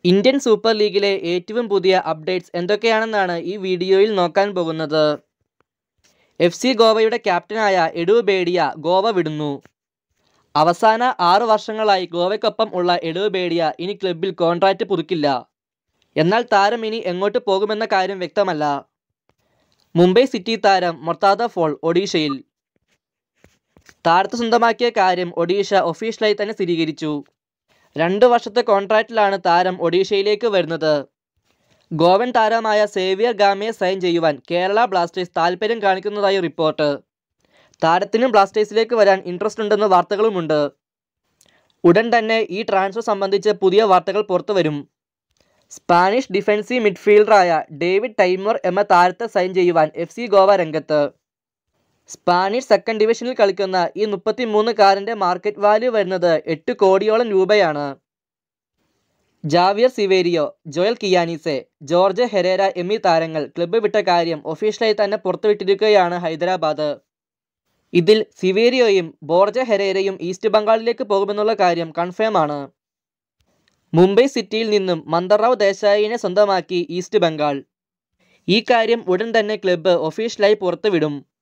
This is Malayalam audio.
ഇന്ത്യൻ സൂപ്പർ ലീഗിലെ ഏറ്റവും പുതിയ അപ്ഡേറ്റ്സ് എന്തൊക്കെയാണെന്നാണ് ഈ വീഡിയോയിൽ നോക്കാൻ പോകുന്നത് എഫ് സി ഗോവയുടെ ക്യാപ്റ്റനായ എഡു ബേഡിയ ഗോവ വിടുന്നു അവസാന ആറ് വർഷങ്ങളായി ഗോവയ്ക്കൊപ്പം ഉള്ള എഡു ബേഡിയ ഇനി ക്ലബിൽ കോൺട്രാക്റ്റ് പുതുക്കില്ല എന്നാൽ താരം ഇനി എങ്ങോട്ട് പോകുമെന്ന കാര്യം വ്യക്തമല്ല മുംബൈ സിറ്റി താരം മൊർത്താദ ഫോൾ ഒഡീഷയിൽ താരത്തെ സ്വന്തമാക്കിയ കാര്യം ഒഡീഷ ഒഫീഷ്യലായി തന്നെ സ്ഥിരീകരിച്ചു രണ്ട് വർഷത്തെ കോൺട്രാക്റ്റിലാണ് താരം ഒഡീഷയിലേക്ക് വരുന്നത് ഗോവൻ താരമായ സേവിയർ ഗാമയെ സൈൻ ചെയ്യുവാൻ കേരള ബ്ലാസ്റ്റേഴ്സ് താൽപ്പര്യം കാണിക്കുന്നതായി റിപ്പോർട്ട് താരത്തിനും ബ്ലാസ്റ്റേഴ്സിലേക്ക് വരാൻ ഇൻട്രസ്റ്റ് ഉണ്ടെന്ന വാർത്തകളുമുണ്ട് ഉടൻ തന്നെ ഈ ട്രാൻസ്ഫർ സംബന്ധിച്ച് പുതിയ വാർത്തകൾ പുറത്തുവരും സ്പാനിഷ് ഡിഫൻസീവ് മിഡ്ഫീൽഡറായ ഡേവിഡ് ടൈമർ എന്ന താരത്തെ സൈൻ ചെയ്യുവാൻ എഫ് സി ഗോവ രംഗത്ത് സ്പാനിഷ് സെക്കൻഡ് ഡിവിഷനിൽ കളിക്കുന്ന ഈ മുപ്പത്തിമൂന്നുകാരൻ്റെ മാർക്കറ്റ് വാല്യൂ വരുന്നത് എട്ട് കോടിയോളം രൂപയാണ് Javier Siverio Joel Chianese George Herrera എന്നീ താരങ്ങൾ ക്ലബ്ബ് വിട്ട കാര്യം ഒഫീഷ്യലായി തന്നെ പുറത്തുവിട്ടിരിക്കുകയാണ് ഹൈദരാബാദ് ഇതിൽ സിവേരിയോയും ബോർജ ഹെരേരയും ഈസ്റ്റ് ബംഗാളിലേക്ക് പോകുമെന്നുള്ള കാര്യം കൺഫേം ആണ് മുംബൈ സിറ്റിയിൽ നിന്നും മന്ദറാവ് ദേശായിനെ സ്വന്തമാക്കി ഈസ്റ്റ് ബംഗാൾ ഈ കാര്യം ഉടൻ തന്നെ ക്ലബ്ബ് ഒഫീഷ്യലായി പുറത്തുവിടും